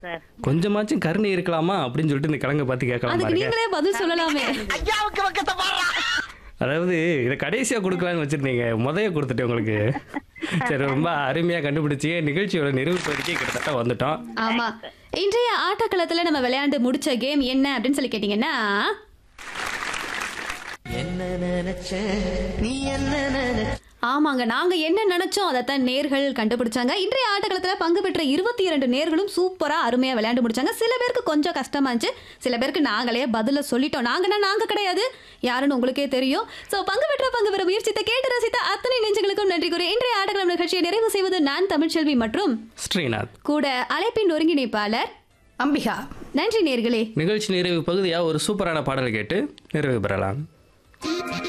sir கொஞ்சமாச்சும் கருணை இருக்கலாமா அப்படின்னு சொல்லிட்டு இந்த கிழங்க பார்த்து கேட்கலாம் அதுக்கு பாருங்க நீங்களே பதில் சொல்லலாமே அதாவது இதை கடைசியா கொடுக்கலான்னு வச்சிருந்தீங்க முதைய கொடுத்துட்டு உங்களுக்கு சரி ரொம்ப அருமையா கண்டுபிடிச்சி நிகழ்ச்சியோட நிறைவு பகுதிக்கு கிட்டத்தட்ட வந்துட்டோம் ஆமா இன்றைய ஆட்டக்களத்துல நம்ம விளையாண்டு முடிச்ச கேம் என்ன அப்படின்னு சொல்லி கேட்டீங்கன்னா என்ன நினைச்ச நீ என்ன நினைச்ச ஆமாங்க நாங்க என்ன நினைச்சோம் அதைத்தான் நேர்கள் கண்டுபிடிச்சாங்க இன்றைய ஆட்டக்களத்துல பங்கு பெற்ற இருபத்தி இரண்டு நேர்களும் சூப்பரா அருமையா விளையாண்டு முடிச்சாங்க சில பேருக்கு கொஞ்சம் கஷ்டமா இருந்துச்சு சில பேருக்கு நாங்களே பதில சொல்லிட்டோம் நாங்கன்னா நாங்க கிடையாது யாருன்னு உங்களுக்கே தெரியும் சோ பங்கு பெற்ற பங்கு பெற முயற்சித்த கேட்டு ரசித்த அத்தனை நெஞ்சங்களுக்கும் நன்றி கூறி இன்றைய ஆட்டக்களம் நிகழ்ச்சியை நிறைவு செய்வது நான் தமிழ்ச்செல்வி மற்றும் ஸ்ரீநாத் கூட அழைப்பின் ஒருங்கிணைப்பாளர் அம்பிகா நன்றி நேர்களே நிகழ்ச்சி நிறைவு பகுதியா ஒரு சூப்பரான பாடல் கேட்டு நிறைவு பெறலாம்